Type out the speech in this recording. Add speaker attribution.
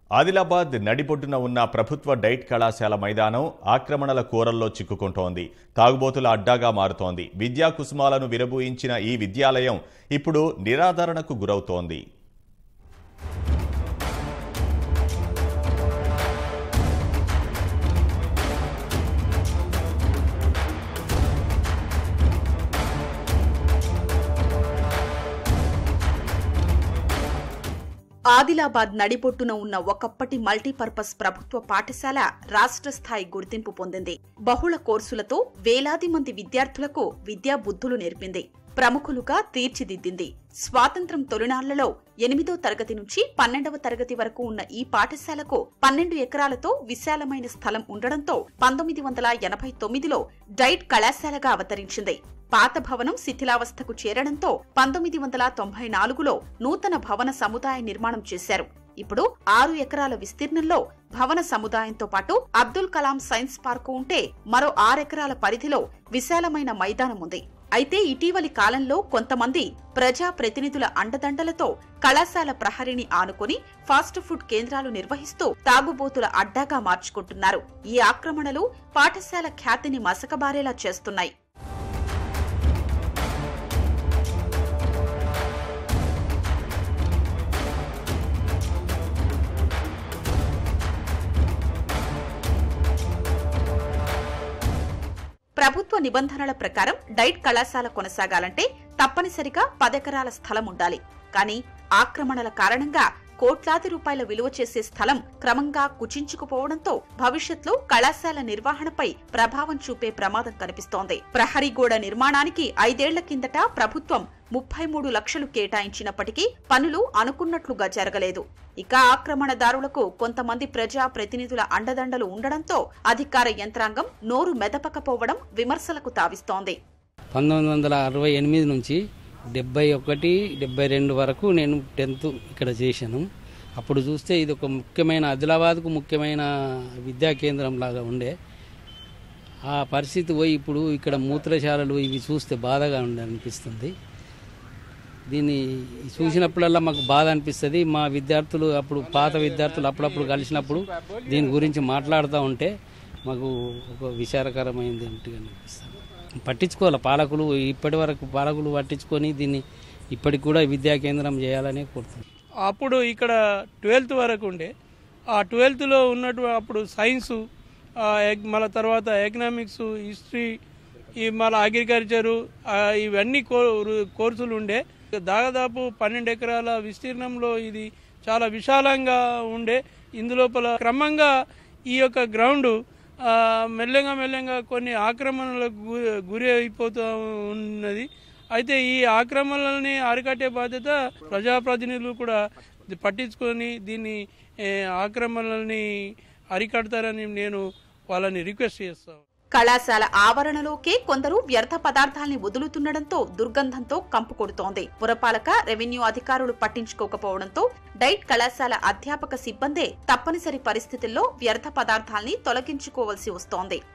Speaker 1: ఆదిలాబాద్ నడిబొడ్డున ఉన్న ప్రభుత్వ డైట్ కళాశాల మైదానం ఆక్రమణల కూరల్లో చిక్కుకుంటోంది తాగుబోతుల అడ్డాగా మారుతోంది విద్యా కుసుమాలను విరబూయించిన ఈ విద్యాలయం ఇప్పుడు నిరాదరణకు గురవుతోంది
Speaker 2: ఆదిలాబాద్ నడిబొట్టున ఉన్న ఒకప్పటి మల్టీపర్పస్ ప్రభుత్వ పాఠశాల రాష్ట్ర స్థాయి గుర్తింపు పొందింది బహుళ కోర్సులతో వేలాది మంది విద్యార్థులకు విద్యా బుద్ధులు నేర్పింది ప్రముఖులుగా తీర్చిదిద్దింది స్వాతంత్రం తొలినాళ్లలో ఎనిమిదో తరగతి నుంచి పన్నెండవ తరగతి వరకు ఉన్న ఈ పాఠశాలకు పన్నెండు ఎకరాలతో విశాలమైన స్థలం ఉండడంతో పంతొమ్మిది వందల ఎనభై తొమ్మిదిలో డైట్ కళాశాలగా అవతరించింది పాత భవనం శిథిలావస్థకు చేరడంతో పంతొమ్మిది వందల తొంభై నాలుగులో నూతన భవన సముదాయ నిర్మాణం చేశారు ఇప్పుడు ఆరు ఎకరాల విస్తీర్ణంలో భవన సముదాయంతో పాటు అబ్దుల్ కలాం సైన్స్ పార్కు ఉంటే మరో ఆరెకరాల పరిధిలో విశాలమైన మైదానం ఉంది అయితే ఇటీవలి కాలంలో కొంతమంది ప్రజా ప్రతినిధుల అండదండలతో కళాశాల ప్రహరిని ఆనుకొని ఫాస్ట్ ఫుడ్ కేంద్రాలు నిర్వహిస్తూ తాగుబోతుల అడ్డాగా మార్చుకుంటున్నారు ఈ ఆక్రమణలు పాఠశాల ఖ్యాతిని మసకబారేలా చేస్తున్నాయి ప్రభుత్వ నిబంధనల ప్రకారం డైట్ కళాశాల కొనసాగాలంటే తప్పనిసరిగా పదెకరాల స్థలం ఉండాలి కానీ ఆక్రమణల కారణంగా కోట్లాది రూపాయల విలువ చేసే స్థలం క్రమంగా కుచించుకుపోవడంతో భవిష్యత్లో కళాశాల నిర్వహణపై ప్రభావం చూపే ప్రమాదం కనిపిస్తోంది ప్రహరీ గోడ నిర్మాణానికి ఐదేళ్ల కిందట ప్రభుత్వం ముప్పై మూడు లక్షలు కేటాయించినప్పటికీ పనులు అనుకున్నట్లుగా జరగలేదు ఇక ఆక్రమణదారులకు కొంతమంది ప్రజా ప్రతినిధుల అండదండలు ఉండడంతో అధికార యంత్రాంగం నోరు మెదపకపోవడం విమర్శలకు తావిస్తోంది
Speaker 3: పంతొమ్మిది వందల అరవై ఎనిమిది నుంచి డెబ్బై ఒకటి డెబ్బై రెండు వరకు నేను టెన్త్ ఇక్కడ చేశాను అప్పుడు చూస్తే ఇది ఒక ముఖ్యమైన ఆదిలాబాద్కు ముఖ్యమైన విద్యా కేంద్రం లాగా ఉండే ఆ పరిస్థితి పోయి ఇప్పుడు ఇక్కడ మూత్రశాలలు ఇవి చూస్తే బాధగా ఉండే అనిపిస్తుంది దీన్ని చూసినప్పుడల్లా మాకు బాధ అనిపిస్తుంది మా విద్యార్థులు అప్పుడు పాత విద్యార్థులు అప్పుడప్పుడు కలిసినప్పుడు దీని గురించి మాట్లాడుతూ ఉంటే మాకు ఒక విచారకరమైంది ఏంటిగా అనిపిస్తుంది పట్టించుకోవాలి పాలకులు ఇప్పటి వరకు పాలకులు పట్టించుకొని దీన్ని ఇప్పటికి కూడా విద్యా కేంద్రం చేయాలని కోరుతున్నాను
Speaker 4: అప్పుడు ఇక్కడ ట్వెల్త్ వరకు ఉండే ఆ ట్వెల్త్లో ఉన్నట్టు అప్పుడు సైన్సు ఆ, ఎగ్- మళ్ళా తర్వాత ఎకనామిక్స్ హిస్టరీ ఈ మళ్ళీ అగ్రికల్చరు ఆ, ఇవన్నీ కో- కోర్సులు ఉండే దాదాపు పన్నెండు ఎకరాల విస్తీర్ణంలో ఇది చాలా విశాలంగా ఉండే ఇందులోపల క్రమంగా ఈ యొక్క గ్రౌండ్ ఆ, మెల్లగా మెల్లగా కొన్ని ఆక్రమణలకు గు- గురి అయిపోతూ ఉన్నది అయితే ఈ ఆక్రమణలని అరికట్టే బాధ్యత ప్రజాప్రతినిధులు కూడా ఇది పట్టించుకొని దీన్ని ఏ, ఆక్రమణలని అరికడతారని నేను వాళ్ళని రిక్వెస్ట్ చేస్తాను
Speaker 2: కళాశాల ఆవరణలోకే కొందరు వ్యర్థ పదార్థాల్ని వదులుతుండడంతో దుర్గంధంతో కంపు కొడుతోంది పురపాలక రెవెన్యూ అధికారులు పట్టించుకోకపోవడంతో డైట్ కళాశాల అధ్యాపక సిబ్బందే తప్పనిసరి పరిస్థితుల్లో వ్యర్థ పదార్థాల్ని తొలగించుకోవలసి వస్తోంది